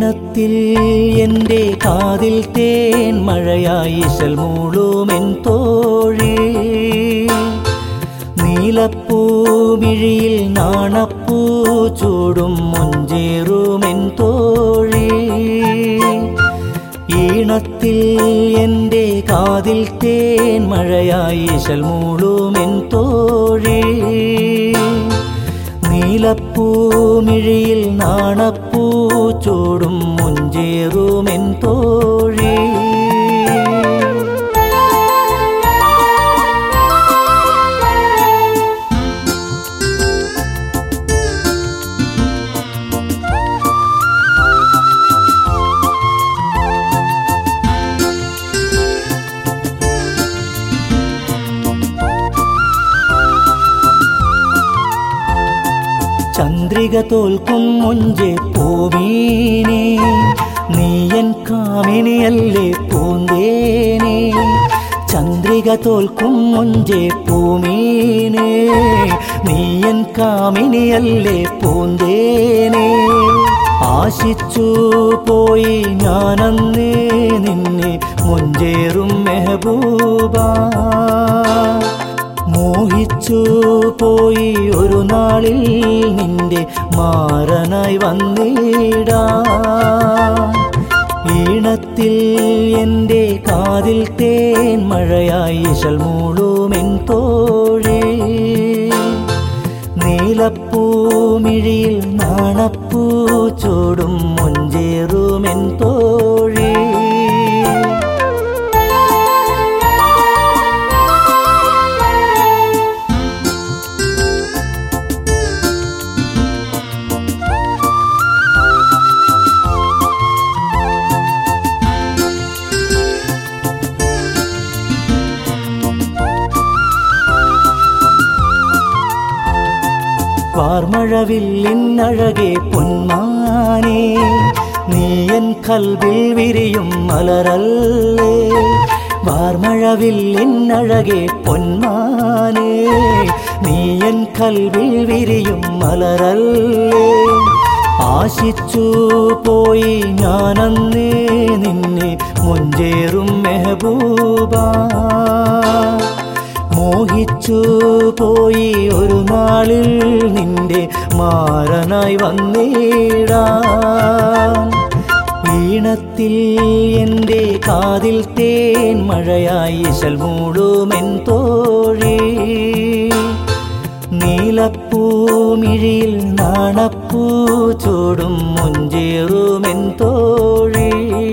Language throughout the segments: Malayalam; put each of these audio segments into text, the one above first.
ഈണത്തിൽ എൻ്റെ കാതിൽ തേൻ മഴയായി ഇശൽ മൂളുമെൻ തോഴി നീലപ്പൂമിഴിയിൽ നാണപ്പൂ ചൂടും മുഞ്ചേറുമെൻ തോഴി ഈണത്തിൽ എൻ്റെ കാതിൽ തേൻ മഴയായി ഇശൽ മൂളുമെൻ തോഴി നീലപ്പൂമിഴിയിൽ നാണപ്പൂ ചൂടും മുഞ്ചേറുമെൻ തോഴി ചന്ദ്രിക തോൽക്കും മുഞ്ചെ പൂമീനെ നീയൻ കാമിനിയല്ലേ പൂന്തേനെ ചന്ദ്രിക തോൽക്കും മുഞ്ചെ പൂമീനെ നീയൻ കാമിനിയല്ലേ പൂന്തേനെ ആശിച്ചു പോയി ഞാനന്നേ നിന്നെ മുഞ്ചേറും മെഹബൂബ മോഹിച്ചു പോയി ഒരു നാളിൽ നിന്റെ മാറനായി വന്നിടാ ഈണത്തിൽ എൻ്റെ കാതിൽ തേൻ മഴയായി ഇശൽ മൂളുമെൻ തോഴി നീലപ്പൂമിഴിയിൽ നാണപ്പൂ ചൂടും മുഞ്ചേറുമെൻ തോഴി വാർമഴവില്ലിന്നഴകെ പൊന്മാനേ നീയൻ കൽവിൽ വിരിയും മലരല്ലേ വാർമഴവില്ലിന്നഴകെ പൊന്മാനേ നീയൻ കൽവിൽ വിരിയും മലരല്ലേ ആശിച്ചു പോയി ഞാനന്നേ നിന്നെ മുഞ്ചേറും മെഹബൂബ മോഹിച്ചു പോയി ഒരു നാളിൽ നിന്റെ മാറനായി വന്നിടാ ഈണത്തിൽ എൻ്റെ കാതിൽ തേൻ മഴയായി ഇശൽ മൂടുമെൻ തോഴി നീലപ്പൂമിഴിയിൽ നാണപ്പൂ ചൂടും മുഞ്ചേറുമെൻ തോഴി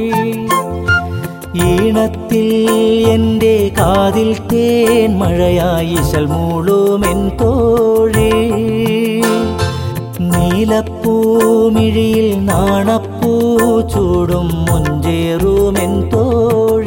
ഈണത്തിൽ എൻ്റെ കാതിൽ തേൻ മഴയായി ഇശൽ മൂളുമെൻ തോഴി നീലപ്പൂമിഴിയിൽ നാണപ്പൂ ചൂടും മുഞ്ചേറുമെൻ തോഴി